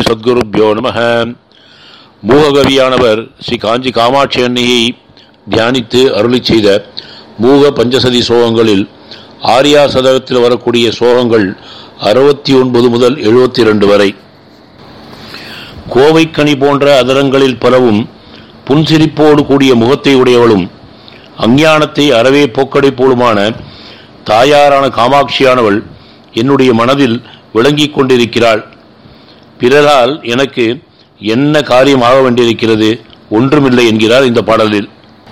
சத்குருப்யோ நம மூககவியானவர் ஸ்ரீ காஞ்சி காமாட்சி அன்னையை தியானித்து அருளி செய்த மூக பஞ்சசதி சோகங்களில் ஆரியா சதகத்தில் வரக்கூடிய சோகங்கள் அறுபத்தி ஒன்பது முதல் எழுபத்தி இரண்டு வரை கோவைக்கனி போன்ற அதரங்களில் பரவும் புன்சிரிப்போடு கூடிய முகத்தை உடையவளும் அஞ்ஞானத்தை அறவே போக்கடைப்போலுமான தாயாரான காமாட்சியானவள் என்னுடைய மனதில் விளங்கிக் கொண்டிருக்கிறாள் பிறரால் எனக்கு என்ன காரியம் ஆக வேண்டியிருக்கிறது ஒன்றுமில்லை என்கிறார் இந்த பாடலில்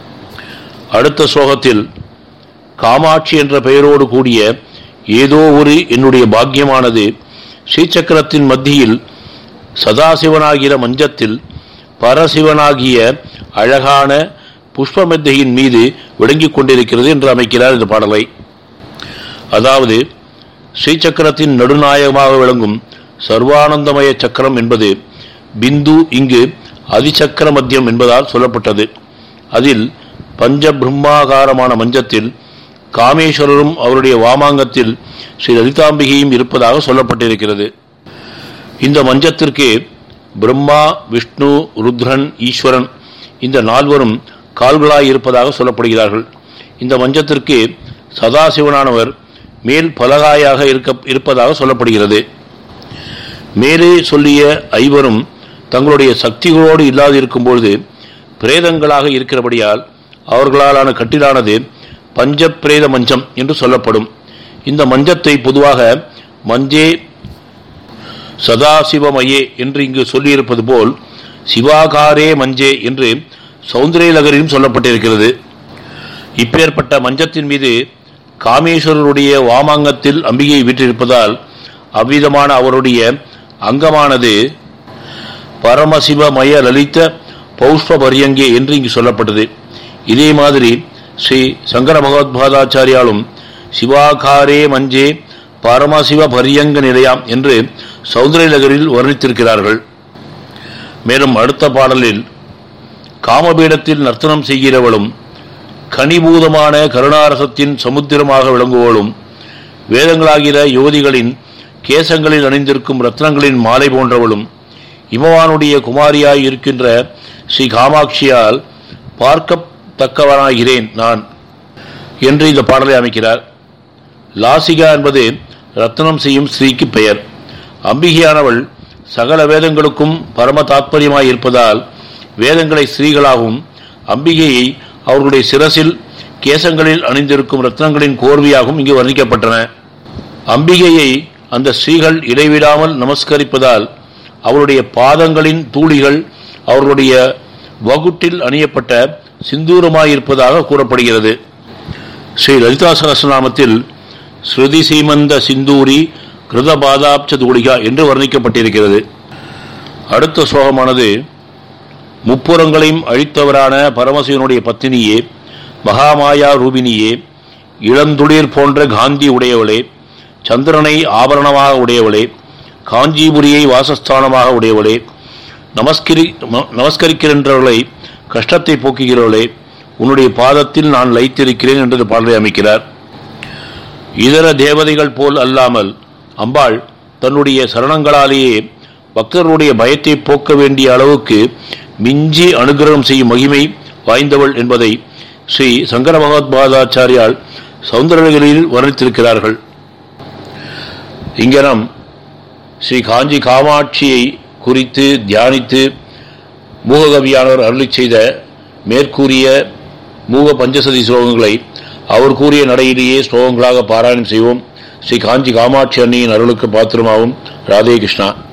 அடுத்த சோகத்தில் காமாட்சி என்ற பெயரோடு கூடிய ஏதோ ஒரு என்னுடைய பாக்கியமானது ஸ்ரீசக்கரத்தின் மத்தியில் சதாசிவனாகிற மஞ்சத்தில் பரசிவனாகிய அழகான புஷ்பமெத்தையின் மீது விளங்கிக் கொண்டிருக்கிறது என்று அமைக்கிறார் இந்த பாடலை அதாவது ஸ்ரீசக்கரத்தின் நடுநாயகமாக விளங்கும் சர்வானந்தமய சக்கரம் என்பது பிந்து இங்கு அதிசக்கர மத்தியம் என்பதால் சொல்லப்பட்டது அதில் பஞ்ச பிரம்மாகாரமான மஞ்சத்தில் காமேஸ்வரரும் அவருடைய வாமாங்கத்தில் ஸ்ரீ லலிதாம்பிகையும் இருப்பதாக சொல்லப்பட்டிருக்கிறது இந்த மஞ்சத்திற்கு பிரம்மா விஷ்ணு ருத்ரன் ஈஸ்வரன் இந்த நால்வரும் கால்களாய் இருப்பதாக சொல்லப்படுகிறார்கள் இந்த மஞ்சத்திற்கு சதாசிவனானவர் மேல் பலகாயாக இருக்க இருப்பதாக சொல்லப்படுகிறது மேலே சொல்லிய ஐவரும் தங்களுடைய சக்திகளோடு இல்லாது இருக்கும்பொழுது பிரேதங்களாக இருக்கிறபடியால் அவர்களாலான கட்டிலானது பஞ்ச பிரேத மஞ்சம் என்று சொல்லப்படும் இந்த மஞ்சத்தை பொதுவாக மஞ்சே சதாசிவமயே என்று இங்கு சொல்லியிருப்பது போல் சிவாகாரே மஞ்சே என்று சௌந்தரியலகரிலும் சொல்லப்பட்டிருக்கிறது இப்பேற்பட்ட மஞ்சத்தின் மீது காமேஸ்வரருடைய வாமாங்கத்தில் அம்பிகை வீற்றிருப்பதால் அவ்விதமான அவருடைய அங்கமானது பரமசிவமய லலித பௌஷ்ப பரியங்கே என்று இங்கு சொல்லப்பட்டது இதே மாதிரி ஸ்ரீ சங்கர பகவத்பாதாச்சாரியாலும் சிவாகாரே மஞ்சே பரமசிவ பரியங்க நிலையாம் என்று சௌந்தரநகரில் வர்ணித்திருக்கிறார்கள் மேலும் அடுத்த பாடலில் காமபீடத்தில் நர்த்தனம் செய்கிறவளும் கனிபூதமான கருணாரசத்தின் சமுத்திரமாக விளங்குவளும் வேதங்களாகிற யுவதிகளின் கேசங்களில் அணிந்திருக்கும் ரத்னங்களின் மாலை போன்றவளும் இமவானுடைய குமாரியாய் இருக்கின்ற ஸ்ரீ காமாட்சியால் பார்க்கத்தக்கவனாகிறேன் நான் என்று இந்த பாடலை அமைக்கிறார் லாசிகா என்பது ரத்னம் செய்யும் ஸ்ரீக்கு பெயர் அம்பிகையானவள் சகல வேதங்களுக்கும் பரம தாத்பரியமாய் இருப்பதால் வேதங்களை ஸ்ரீகளாகவும் அம்பிகையை அவர்களுடைய சிரசில் கேசங்களில் அணிந்திருக்கும் ரத்னங்களின் கோர்வையாகவும் இங்கு வர்ணிக்கப்பட்டன அம்பிகையை அந்த ஸ்ரீகள் இடைவிடாமல் நமஸ்கரிப்பதால் அவருடைய பாதங்களின் தூளிகள் அவர்களுடைய வகுட்டில் அணியப்பட்ட சிந்தூரமாயிருப்பதாக கூறப்படுகிறது ஸ்ரீ லலிதா சகசிரநாமத்தில் ஸ்ருதி சீமந்த சிந்தூரி கிருத பாதாப்ச தூளிகா என்று வர்ணிக்கப்பட்டிருக்கிறது அடுத்த சோகமானது முப்புறங்களையும் அழித்தவரான பரமசிவனுடைய பத்தினியே மகாமாயா ரூபினியே இளந்துளிர் போன்ற காந்தி உடையவளே சந்திரனை ஆபரணமாக உடையவளே காஞ்சிபுரியை வாசஸ்தானமாக உடையவளே நமஸ்கரி நமஸ்கரிக்கின்றவர்களை கஷ்டத்தை போக்குகிறவளே உன்னுடைய பாதத்தில் நான் லைத்திருக்கிறேன் என்று பாடலை அமைக்கிறார் இதர தேவதைகள் போல் அல்லாமல் அம்பாள் தன்னுடைய சரணங்களாலேயே பக்தர்களுடைய பயத்தை போக்க வேண்டிய அளவுக்கு மிஞ்சி அனுகிரகம் செய்யும் மகிமை வாய்ந்தவள் என்பதை ஸ்ரீ சங்கர பகவத்பாதாச்சாரியால் சௌந்தரகளில் வர்ணித்திருக்கிறார்கள் இங்கே நாம் ஸ்ரீ காஞ்சி காமாட்சியை குறித்து தியானித்து மூககவியானவர் அருளி செய்த மேற்கூறிய மூக பஞ்சசதி ஸ்லோகங்களை அவர் கூறிய நடையிலேயே ஸ்லோகங்களாக பாராயணம் செய்வோம் ஸ்ரீ காஞ்சி காமாட்சி அன்னையின் அருளுக்கு பாத்திரமாகும் ராதே கிருஷ்ணா